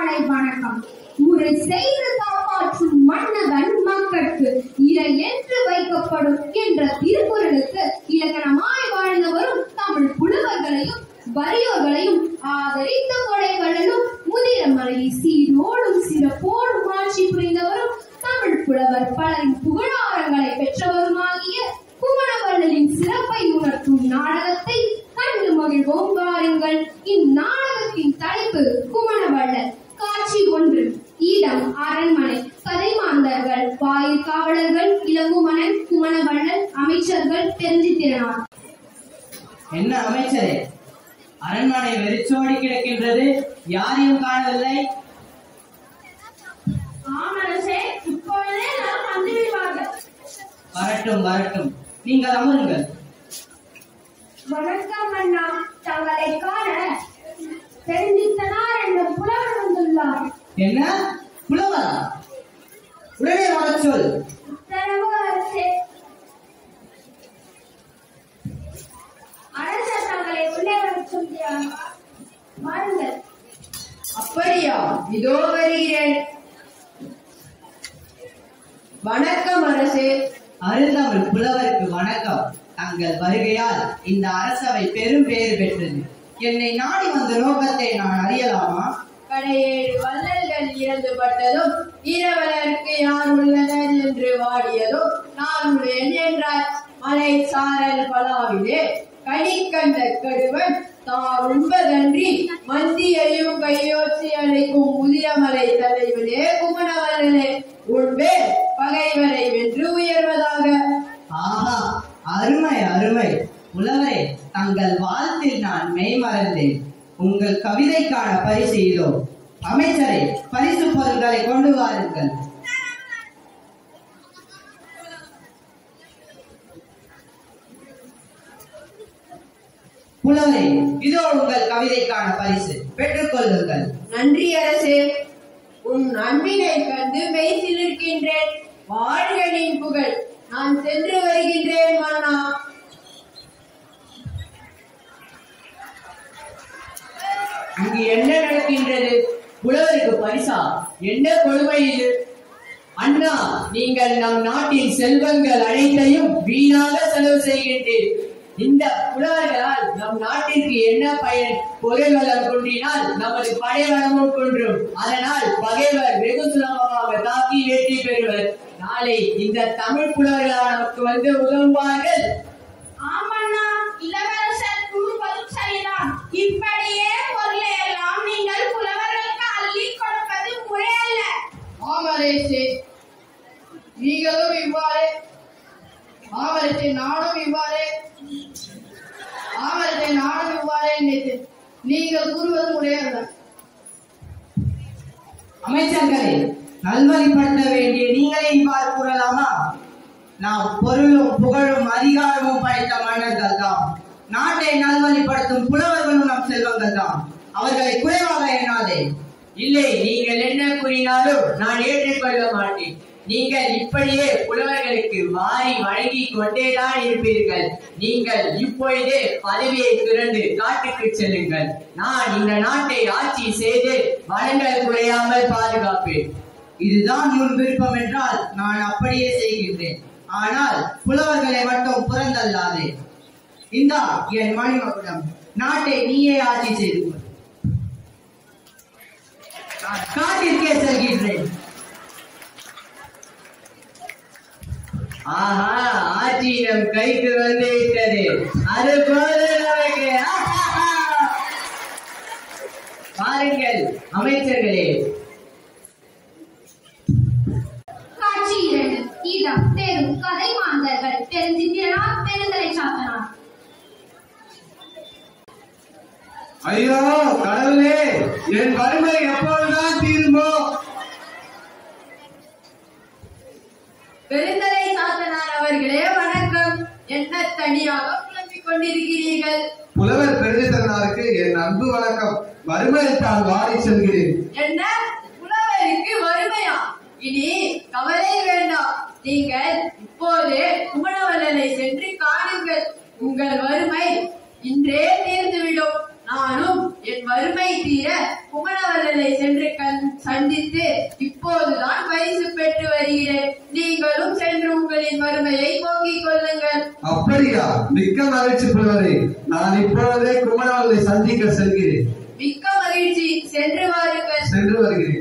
மாலை வணக்கம் முறை செய்து காப்பாற்றும் மன்னவன் மக்களுக்கு இறை என்று வைக்கப்படும் என்ற திருக்குறளுக்கு இலக்கணமாய் வாழ்ந்து வரும் தமிழ் புலவர்களையும் வறியோர்களையும் ஆதரித்த கொடைகளிலும் முதிரமலையை சீரோடும் சிறப்போடும் ஆட்சி புரிந்தவரும் தமிழ் புலவர் பலரின் புகழாரங்களை பெற்றவருமாகிய குமரவள்ளலின் சிறப்பை உணர்த்தும் நாடகத்தை கண்டு மகிழ்வோம் வாருங்கள் இந்நாடகத்தின் தலைப்பு குமரவள்ளல் காட்சி ஒன்று இடம் அரண்மனை கதை மாந்தர்கள் வாயில் காவலர்கள் இளங்குமணன் குமணவள்ளல் அமைச்சர்கள் தெரிஞ்சித்திறனார் என்ன அமைச்சரே அரண்மனை வெறிச்சோடி கிடக்கின்றது யாரையும் காணவில்லை ஆமரசே இப்பொழுதே நாம் வந்து விடுவார்கள் வரட்டும் வரட்டும் நீங்கள் அமருங்கள் வணக்கம் அண்ணா தங்களை காண தெரிஞ்சித்தனார் என்ற புலவர் வந்துள்ளார் என்ன புலவரா உடனே வரச் சொல் உத்தரவு அரசே அரசர் தங்களை உள்ளே வரச் சொல்கிறார் வாருங்கள் அப்படியா இதோ வருகிறேன் வணக்கம் அரசே அருந்தமிழ் புலவருக்கு வணக்கம் தங்கள் வருகையால் இந்த அரசவை பெரும் பேறு பெற்றது என்னை நாடி வந்த நோக்கத்தை நான் அறியலாமா கடையேழு வள்ளல்கள் இறந்துபட்டதும் இரவலருக்கு யார் உள்ளனர் என்று வாடியதும் நான் உள்ளேன் என்றார் மலை சாரல் பலாவிலே கனிக்கண்ட கடுவன் தான் உண்பதன்றி மந்தியையும் கையோச்சி அழைக்கும் முதிரமலை தலைவனே குமணவரனே உண்பே பகைவரை வென்று உயர்வதாக ஆஹா அருமை அருமை புலவரே தங்கள் வாழ்த்தில் நான் மெய்மறந்தேன் உங்கள் கவிதைக்கான பரிசு இதோ அமைச்சரே பரிசு பொருட்களை கொண்டு வாருங்கள் புலவரே இதோ உங்கள் கவிதைக்கான பரிசு பெற்றுக் கொள்ளுங்கள் நன்றி அரசே உன் அன்பினை கண்டு மெய்சிலிருக்கின்றேன் வாழ்களின் புகழ் நான் சென்று வருகின்றேன் மன்னா இங்கு என்ன நடக்கின்றது புலவருக்கு பரிசா என்ன கொடுமை இது அண்ணா நீங்கள் நம் நாட்டின் செல்வங்கள் அனைத்தையும் வீணாக செலவு செய்கின்றீர் இந்த புலவர்களால் நம் நாட்டிற்கு என்ன பயன் பொருள்வளம் குன்றினால் நமது படைவளமும் குன்றும் அதனால் பகைவர் வெகு சுலபமாக தாக்கி வெற்றி பெறுவர் நாளை இந்த தமிழ் புலவர்களால் நமக்கு வந்து உதவுவார்கள் ஆமண்ணா இளவரசர் கூறுவதும் சரிதான் இப்படியே பொருளை எல்லாம் நீங்கள் புலவர்களுக்கு அள்ளி கொடுப்பது முறையல்ல ஆமரேசே நீங்களும் இவ்வாறே ஆமரசே நானும் இவ்வாறே ஆமரசே நானும் இவ்வாறே நினைத்தேன் நீங்கள் கூறுவது முறையல்ல அமைச்சர்களே நல்வழிப்படுத்த வேண்டிய நீங்களே இவ்வாறு கூறலாமா நாம் பொருளும் புகழும் அதிகாரமும் படைத்த மன்னர்கள் தான் நாட்டை நல்வழிப்படுத்தும் புலவர்களும் நம் செல்வங்கள் தான் அவர்களை குறைவாக எண்ணாதே இல்லை நீங்கள் என்ன கூறினாலும் நான் ஏற்றுக்கொள்ள மாட்டேன் நீங்கள் இப்படியே புலவர்களுக்கு வாரி வழங்கி கொண்டேதான் இருப்பீர்கள் நீங்கள் இப்பொழுதே பதவியை திறந்து காட்டுக்கு செல்லுங்கள் நான் இந்த நாட்டை ஆட்சி செய்து வளங்கள் குறையாமல் பாதுகாப்பேன் இதுதான் உன் விருப்பம் என்றால் நான் அப்படியே செய்கின்றேன் ஆனால் புலவர்களை மட்டும் புறந்தல்லாதே இந்தா என் மணிமகுடம் நாட்டை நீயே ஆட்சி செய்து கொள் நான் காட்டிற்கே செல்கின்றேன் ஆஹா ஆட்சி நம் கைக்கு வந்து விட்டது அது போதும் நமக்கு ஆஹா! பாருங்கள் அமைச்சர்களே காட்சி இரண்டு இடம் தெரு கதை மாந்தர்கள் தெரிஞ்சித்திறனார் பெருந்தலை சாத்தனார் ஐயோ கடவுளே என் வறுமை எப்பொழுதுதான் தீருமோ பெருந்தலை சாத்தனார் அவர்களே வணக்கம் என்ன தனியாக புலம்பிக் கொண்டிருக்கிறீர்கள் புலவர் பெருந்தகனாருக்கு என் அன்பு வணக்கம் வறுமையில் தான் வாடி செல்கிறேன் என்ன புலவருக்கு வறுமையா இனி கவலை வேண்டாம் நீங்கள் இப்போது குமணவல்லலை சென்று காணுங்கள் உங்கள் வறுமை இன்றே தீர்ந்துவிடும் நானும் என் வறுமை தீர குமணவல்லலை சென்று கண்டு சந்தித்து இப்போதுதான் பரிசு பெற்று வருகிறேன் நீங்களும் சென்று உங்களின் வறுமையை போக்கிக் கொள்ளுங்கள் அப்படியா மிக்க மகிழ்ச்சி புலவரே நான் இப்பொழுதே குமரவல்லை சந்திக்க செல்கிறேன் மிக்க மகிழ்ச்சி சென்று வாருங்கள் சென்று வருகிறேன்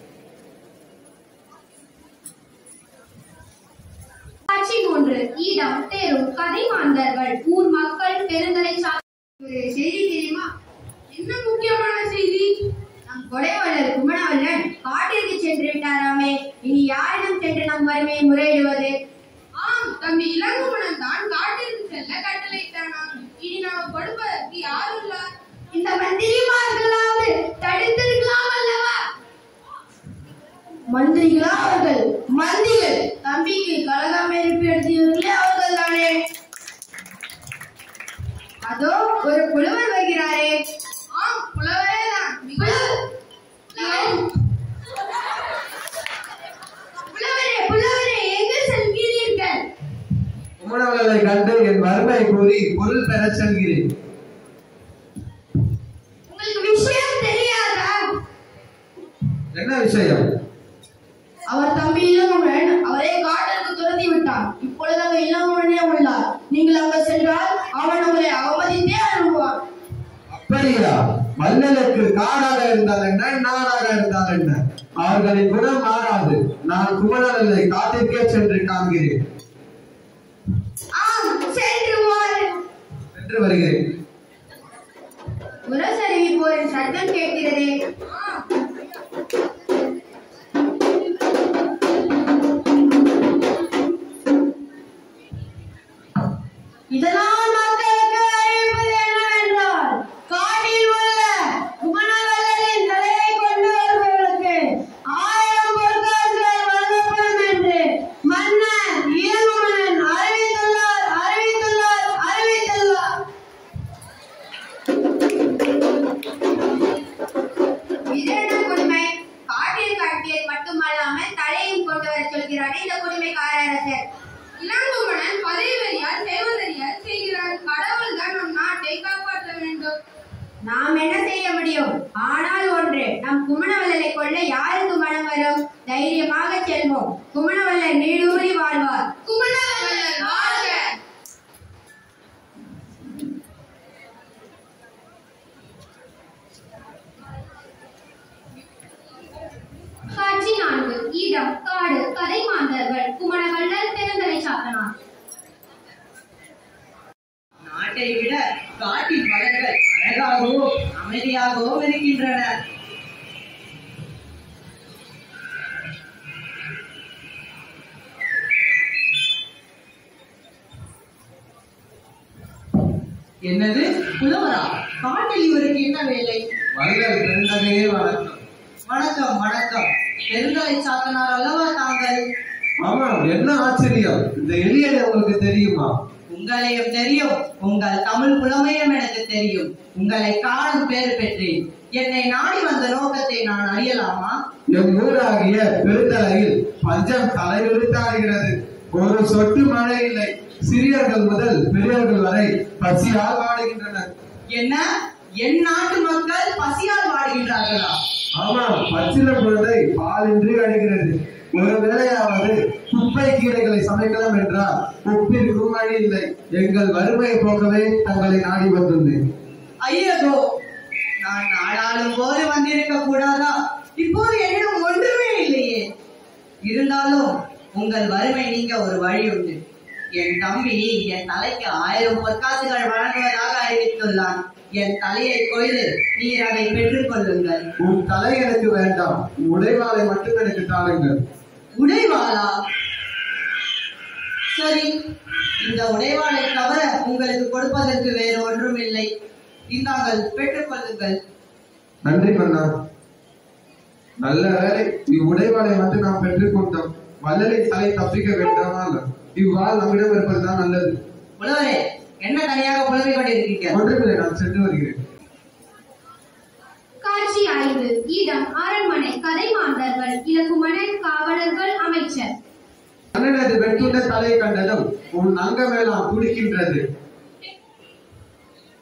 காட்சி மூன்று ஈடம் தேரும் கதை மாந்தர்கள் ஊர் மக்கள் பெருந்தலை சா ஒரு செய்தி தெரியுமா என்ன முக்கியமான செய்தி நம் கொடைவள்ளல் குமணவல்லன் காட்டிற்கு சென்று விட்டாராமே இனி யாரிடம் சென்று நம் வறுமையை முறையிடுவது ஆம் தம்பி இளங்குமணன் தான் காட்டிற்கு செல்ல கட்டளையிட்டானாம் இனி நாம் கொடுப்பதற்கு யார் உள்ளார் இந்த மந்திரிமார்களாவது தடுத்திருக்கலாம் அல்லவா மந்திரிகளா அவர்கள் மந்திரிகள் தம்பிக்கு கலகம் ஏற்படுத்தியவர்களே அவர்கள் தானே அதோ ஒரு புலவர் வருகிறாரே ஆம் புலவரே தான் புலவரே புலவரே எங்கு செல்கிறீர்கள் குமரவல்லை கண்டு என் வறுமை கூறி பொருள் பெறச் செல்கிறேன் உங்களுக்கு விஷயம் தெரியாதா என்ன விஷயம் அவர் தம்பி இளங்குமணன் அவரை காட்டிற்கு துரத்தி விட்டான் இப்பொழுது அங்கு இளங்குமணனே உள்ளார் நீங்கள் அங்கு சென்றால் அவன் உங்களை அவமதித்தே அனுப்புவான் அப்படியா மன்னனுக்கு காடாக இருந்தால் என்ன நாடாக இருந்தால் என்ன அவர்களின் குணம் மாறாது நான் குமரவல்லை காட்டிற்கே சென்று காண்கிறேன் ஆம் சென்று வாரு சென்று வருகிறேன் முரசருவி போரின் சத்தம் கேட்கிறதே இதனால் மக்களுக்கு அறிவிப்பது என்னவென்றால் காட்டில் உள்ள குமணவல்லலின் தலையை கொண்டு வருபவர்களுக்கு ஆயிரம் பொற்காசுகள் வழங்கப்படும் என்று மன்னர் இளங்குமணன் அறிவித்துள்ளார் அறிவித்துள்ளார் அறிவித்துள்ளார் இதென்ன கொடுமை காட்டில் கட்டியது மட்டுமல்லாமல் தலையும் கொண்டு வர சொல்கிறானே இந்த கொடுமைக்கார அரசர் இளங்குமணன் பதவியால் செய்வதறியால் செய்கிறார் கடவுள் தான் நம் நாட்டை காப்பாற்ற வேண்டும் நாம் என்ன செய்ய முடியும் ஆனால் ஒன்று நம் குமணவல்லலை கொள்ள யாருக்கு மனம் வரும் தைரியமாக செல்வோம் குமணவல்லர் நீடூறி வாழ்வார் குமணவல்லர் வாழ்க காட்சி நான்கு ஈடம் காடு கதை மாந்தர்கள் குமணவள்ளல் பெருந்தலை சாத்தனார் நாட்டை விட காட்டின் மலர்கள் அழகாகவும் அமைதியாகவும் இருக்கின்றன என்னது புலவரா காட்டில் இவருக்கு என்ன வேலை வள்ளல் பெருந்தகையே வணக்கம் வணக்கம் வணக்கம் பெருந்தலை சாத்தனார் அல்லவா தாங்கள் ஆமாம் என்ன ஆச்சரியம் இந்த எளியனை உங்களுக்கு தெரியுமா உங்களையும் தெரியும் உங்கள் தமிழ் புலமையும் எனக்கு தெரியும் உங்களை காணும் பேர் பெற்றேன் என்னை நாடி வந்த நோக்கத்தை நான் அறியலாமா என் ஊராகிய பெருந்தலையில் பஞ்சம் தலைவிரித்தாடுகிறது ஒரு சொட்டு மழை இல்லை சிறியர்கள் முதல் பெரியவர்கள் வரை பசியால் வாடுகின்றனர் என்ன என் நாட்டு மக்கள் பசியால் வாடுகின்றார்களா ஆமாம் பச்சில குழந்தை பாலின்றி அழுகிறது ஒரு வேளையாவது குப்பை கீரைகளை சமைக்கலாம் என்றால் உப்பிற்கும் வழி இல்லை எங்கள் வறுமையை போக்கவே தங்களை நாடி வந்துள்ளேன் ஐயகோ நான் நாடாளும் போது வந்திருக்க கூடாதா இப்போது என்னிடம் ஒன்றுமே இல்லையே இருந்தாலும் உங்கள் வறுமை நீங்க ஒரு வழி உண்டு என் தம்பி என் தலைக்கு ஆயிரம் பொற்காசுகள் வழங்குவதாக அறிவித்துள்ளான் என் தலையை கொய்து நீர் அதை பெற்றுக் கொள்ளுங்கள் உன் தலை எனக்கு வேண்டாம் உன் உடைவாளை மட்டும் எனக்கு தாருங்கள் உடைவாளா சரி இந்த உடைவாளை தவிர உங்களுக்கு கொடுப்பதற்கு வேறு ஒன்றும் இல்லை இந்தாங்கள் பெற்றுக் கொள்ளுங்கள் நன்றி மன்னா நல்ல வேலை இவ்வுடைவாளை மட்டும் நாம் பெற்றுக்கொண்டோம் வல்லலை தலை தப்பிக்க வேண்டாமா இவ்வாள் நம்மிடம் இருப்பதுதான் நல்லது புலவரே என்ன தனியாக புலம்பிக் கொண்டிருக்கீங்க ஒன்றுமில்லை நான் சென்று வருகிறேன் காட்சி ஐந்து இடம் அரண்மனை கதை மாந்தர்கள் இலக்குமணன் காவலர்கள் அமைச்சர் அண்ணனது வெட்டுள்ள தலை கண்டதும் உன் அங்கமெல்லாம் துடிக்கின்றது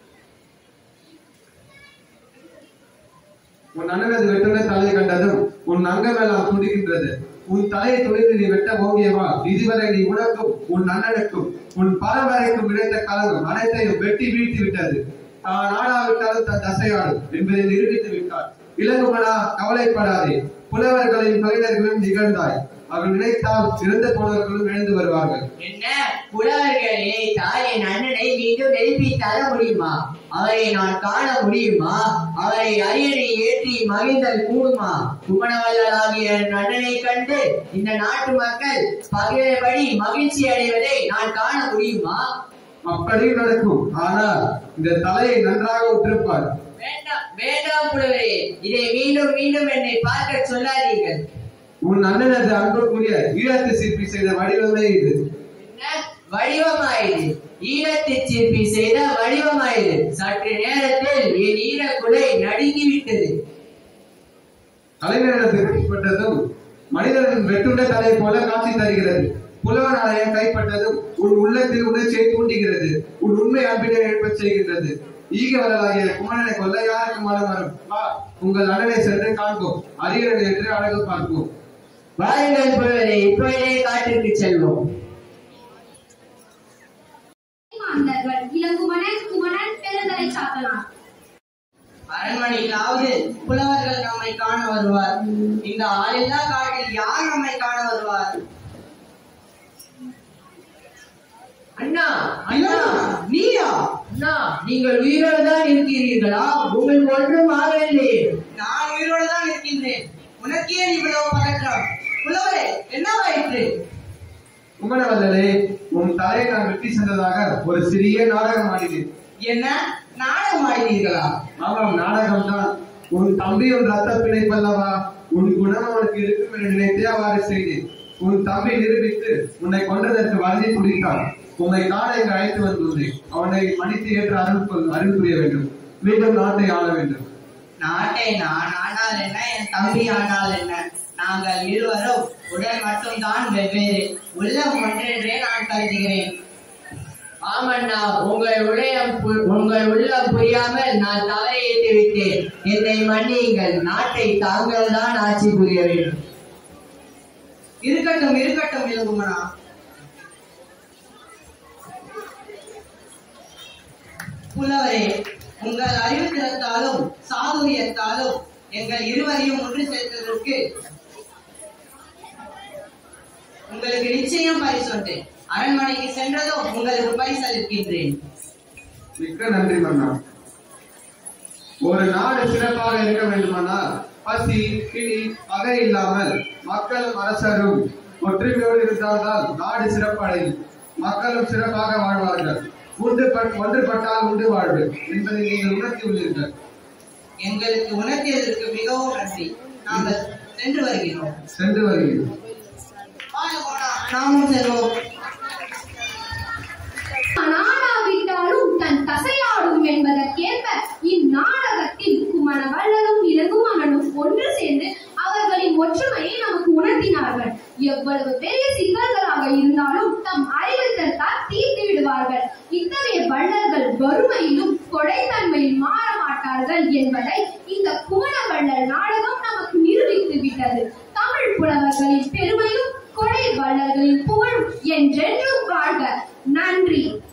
உன் அண்ணனது வெட்டுள்ள தலை கண்டதும் உன் அங்கமெல்லாம் துடிக்கின்றது உன் தலையை துணிந்து நீ வெட்ட ஓங்கியவா இதுவரை நீ உனக்கும் உன் அண்ணனுக்கும் உன் பரம்பரைக்கும் கிடைத்த கலகம் அனைத்தையும் வெட்டி வீழ்த்தி விட்டது தான் ஆடாவிட்டாலும் தன் தசையாடும் என்பதை நிரூபித்து விட்டார் இளங்குமனா கவலைப்படாதே புலவர்களையும் கலைஞர்களையும் நிகழ்ந்தாய் அவர்கள் நினைத்தால் இறந்து போனவர்களும் எழுந்து வருவார்கள் என்ன புலவர்களே தாயின் அண்ணனை மீண்டும் எழுப்பி தர முடியுமா அவரை நான் காண முடியுமா அவரை அரியணை ஏற்றி மகிழ்ந்தல் கூடுமா குமணவல்லலாகிய என் அண்ணனை கண்டு இந்த நாட்டு மக்கள் பகிரபடி மகிழ்ச்சி அடைவதை நான் காண முடியுமா அப்படியும் நடக்கும் ஆனால் இந்த தலையை நன்றாக உற்றிருப்பார் வேண்டாம் வேண்டாம் புலவரே இதை மீண்டும் மீண்டும் என்னை பார்க்க சொல்லாதீர்கள் உன் அண்ணனது அன்புக்குரிய ஈழத்து சிற்பி செய்த வடிவமே இது என்ன வடிவமாயுது ஈரத்து சிற்பி செய்த வடிவமாயுது சற்று நேரத்தில் என் ஈரக்குலை நடுங்கிவிட்டது கலைஞரது கைப்பட்டதும் மனிதனின் வெட்டுண்ட தலை போல காட்சி தருகிறது புலவன் ஆலயம் கைப்பட்டதும் உன் உள்ளத்தில் உணர்ச்சியை தூண்டுகிறது உன் உண்மை அன்பினை எழுப்பச் செய்கின்றது ஈக வரலாகிய குமரனை கொல்ல யாருக்கு மனம் வரும் வா உங்கள் அண்ணனை சென்று காண்போம் அரியணை என்று அழகு பார்ப்போம் வாருங்கள் புலவரே இப்பொழுதே காட்டிற்கு செல்வோம் மாந்தர்கள் இளங்குமணன் குமணன் பெருந்தலை சாத்தனார் அரண்மனையிலாவது புலவர்கள் நம்மை காண வருவார் இந்த ஆளில்லா காட்டில் யார் நம்மை காண வருவார் அண்ணா அண்ணா நீயா அண்ணா நீங்கள் உயிரோடு தான் இருக்கிறீர்களா உங்களுக்கு ஒன்றும் ஆகவில்லை நான் உயிரோடு தான் இருக்கின்றேன் உனக்கு ஏன் இவ்வளவு பதற்றம் புலவரே என்னவாயிற்று குமரவல்லலே உன் தலையை நான் வெட்டி சென்றதாக ஒரு சிறிய நாடகம் ஆடினேன் என்ன நாடகம் ஆடினீர்களா ஆமாம் நாடகம் தான் உன் தம்பி உன் ரத்த பிணைப்பல்லவா உன் குணம் அவனுக்கு இருக்கும் என்று நினைத்தே அவ்வாறு செய்தேன் உன் தம்பி நிரூபித்து உன்னை கொன்றதற்கு வருந்தி துடித்தான் உன்னை காண இங்கு அழைத்து வந்துள்ளேன் அவனை மன்னித்து ஏற்று அருள் கொள்- அருள் புரிய வேண்டும் மீண்டும் நாட்டை ஆள வேண்டும் நாட்டை நான் ஆனால் என்ன என் தம்பி ஆனால் என்ன நாங்கள் இருவரும் உடல் மட்டும்தான் வெவ்வேறு உள்ளம் ஒன்றென்றே நான் கருதுகிறேன் ஆமண்ணா உங்கள் உலயம் பு- உங்கள் உள்ளம் புரியாமல் நான் தவறையிட்டு விட்டேன் என்னை மன்னியுங்கள் நாட்டை தாங்கள் தான் ஆட்சி புரிய வேண்டும் இருக்கட்டும் இருக்கட்டும் இளங்குமனா புலவரே உங்கள் அறிவுத்திறத்தாலும் சாதுரியத்தாலும் எங்கள் இருவரையும் ஒன்று சேர்த்ததற்கு உங்களுக்கு நிச்சயம் பரிசு அரண்மனைக்கு சென்றதும் உங்களுக்கு பரிசளிக்கின்றேன் மிக்க நன்றி மன்னா ஒரு நாடு சிறப்பாக இருக்க வேண்டுமானால் பசி பிணி பகை இல்லாமல் மக்களும் அரசரும் ஒற்றுமையோடு இருந்தால்தான் நாடு சிறப்படையும் மக்களும் சிறப்பாக வாழ்வார்கள் உண்டு பட்- ஒன்றுபட்டால் உண்டு வாழ்வு என்பதை நீங்கள் உணர்த்தியுள்ளீர்கள் எங்களுக்கு உணர்த்தியதற்கு மிகவும் நன்றி நாங்கள் சென்று வருகிறோம் சென்று வருகிறோம் நாமும் செல்வோம் நானாவிட்டாலும் தன் தசையாடும் என்பதற்கேற்ப இந்நாடகத்தில் குமணவள்ளலும் இளங்குமணனும் ஒன்று சேர்ந்து அவர்களின் ஒற்றுமையை நமக்கு உணர்த்தினார்கள் எவ்வளவு பெரிய சிக்கல்களாக இருந்தாலும் தம் அறிவுறுத்தல் தீர்த்து விடுவார்கள் இத்தகைய வள்ளல்கள் வறுமையிலும் கொடைத்தன்மையில் மாற மாட்டார்கள் என்பதை இந்த குமணவள்ளல் நாடகம் நமக்கு நிரூபித்து விட்டது தமிழ் புலவர்களின் பெருமையும் கொடை வள்ளல்களின் புகழும் என்றென்றும் வாழ்க நன்றி